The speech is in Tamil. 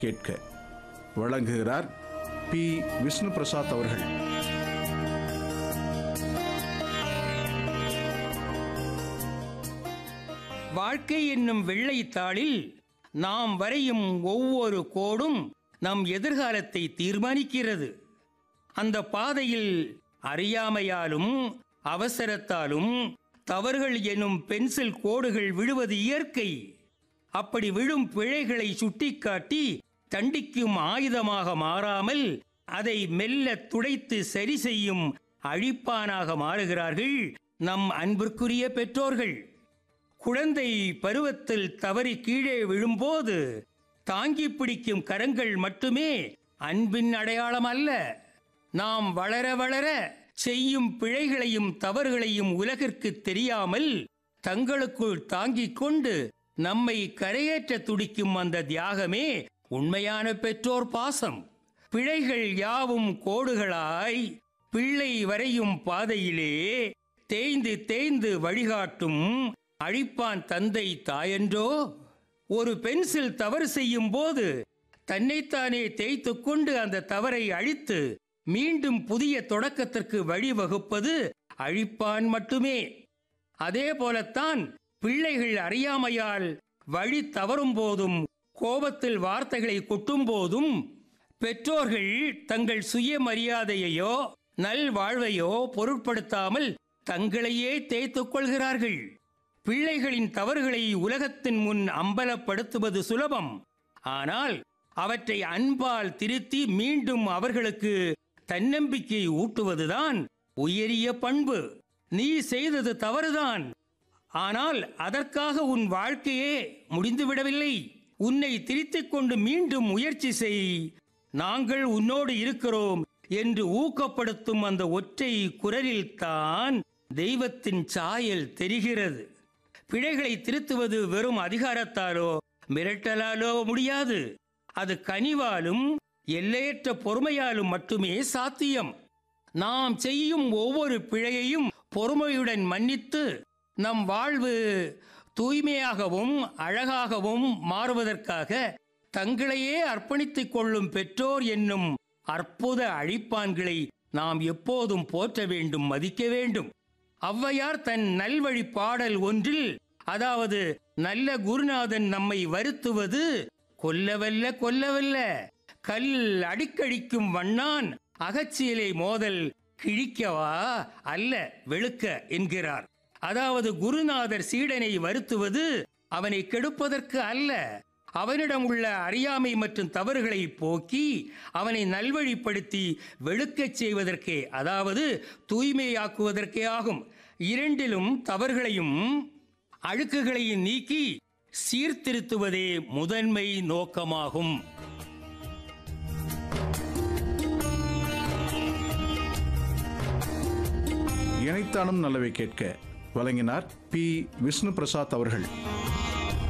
கேட்க வழங்குகிறார் பி விஷ்ணு பிரசாத் அவர்கள் வாழ்க்கை என்னும் வெள்ளைத்தாளில் நாம் வரையும் ஒவ்வொரு கோடும் நம் எதிர்காலத்தை தீர்மானிக்கிறது அந்த பாதையில் அறியாமையாலும் அவசரத்தாலும் தவறுகள் எனும் பென்சில் கோடுகள் விழுவது இயற்கை அப்படி விழும் பிழைகளை சுட்டிக்காட்டி தண்டிக்கும் ஆயுதமாக மாறாமல் அதை மெல்ல துடைத்து சரி செய்யும் அழிப்பானாக மாறுகிறார்கள் நம் அன்பிற்குரிய பெற்றோர்கள் குழந்தை பருவத்தில் தவறி கீழே விழும்போது தாங்கி பிடிக்கும் கரங்கள் மட்டுமே அன்பின் அடையாளம் அல்ல நாம் வளர வளர செய்யும் பிழைகளையும் தவறுகளையும் உலகிற்கு தெரியாமல் தங்களுக்குள் தாங்கிக் கொண்டு நம்மை கரையேற்ற துடிக்கும் அந்த தியாகமே உண்மையான பெற்றோர் பாசம் பிழைகள் யாவும் கோடுகளாய் பிள்ளை வரையும் பாதையிலே தேய்ந்து தேய்ந்து வழிகாட்டும் அழிப்பான் தந்தை தாயன்றோ ஒரு பென்சில் தவறு செய்யும் போது தன்னைத்தானே தேய்த்து கொண்டு அந்த தவறை அழித்து மீண்டும் புதிய தொடக்கத்திற்கு வழிவகுப்பது அழிப்பான் மட்டுமே அதே போலத்தான் பிள்ளைகள் அறியாமையால் வழி தவறும் போதும் கோபத்தில் வார்த்தைகளை கொட்டும் போதும் பெற்றோர்கள் தங்கள் சுயமரியாதையையோ நல்வாழ்வையோ பொருட்படுத்தாமல் தங்களையே தேய்த்துக் கொள்கிறார்கள் பிள்ளைகளின் தவறுகளை உலகத்தின் முன் அம்பலப்படுத்துவது சுலபம் ஆனால் அவற்றை அன்பால் திருத்தி மீண்டும் அவர்களுக்கு தன்னம்பிக்கை ஊட்டுவதுதான் உயரிய பண்பு நீ செய்தது தவறுதான் ஆனால் அதற்காக உன் வாழ்க்கையே முடிந்துவிடவில்லை உன்னை திருத்திக் கொண்டு மீண்டும் முயற்சி செய் நாங்கள் உன்னோடு இருக்கிறோம் என்று ஊக்கப்படுத்தும் அந்த ஒற்றை குரலில்தான் தெய்வத்தின் சாயல் தெரிகிறது பிழைகளை திருத்துவது வெறும் அதிகாரத்தாலோ மிரட்டலாலோ முடியாது அது கனிவாலும் எல்லையற்ற பொறுமையாலும் மட்டுமே சாத்தியம் நாம் செய்யும் ஒவ்வொரு பிழையையும் பொறுமையுடன் மன்னித்து நம் வாழ்வு தூய்மையாகவும் அழகாகவும் மாறுவதற்காக தங்களையே அர்ப்பணித்துக் கொள்ளும் பெற்றோர் என்னும் அற்புத அழிப்பான்களை நாம் எப்போதும் போற்ற வேண்டும் மதிக்க வேண்டும் ஔவையார் தன் நல்வழி பாடல் ஒன்றில் அதாவது நல்ல குருநாதன் நம்மை வருத்துவது கொல்லவல்ல கொல்லவல்ல கல் அடிக்கடிக்கும் வண்ணான் அகச்சியலை மோதல் கிழிக்கவா அல்ல வெளுக்க என்கிறார் அதாவது குருநாதர் சீடனை வருத்துவது அவனை கெடுப்பதற்கு அல்ல அவனிடம் உள்ள அறியாமை மற்றும் தவறுகளை போக்கி அவனை நல்வழிப்படுத்தி வெளுக்கச் செய்வதற்கே அதாவது தூய்மையாக்குவதற்கே ஆகும் இரண்டிலும் தவறுகளையும் அழுக்குகளையும் நீக்கி சீர்திருத்துவதே முதன்மை நோக்கமாகும் இணைத்தானும் நல்லவை கேட்க வழங்கினார் பி விஷ்ணு பிரசாத் அவர்கள்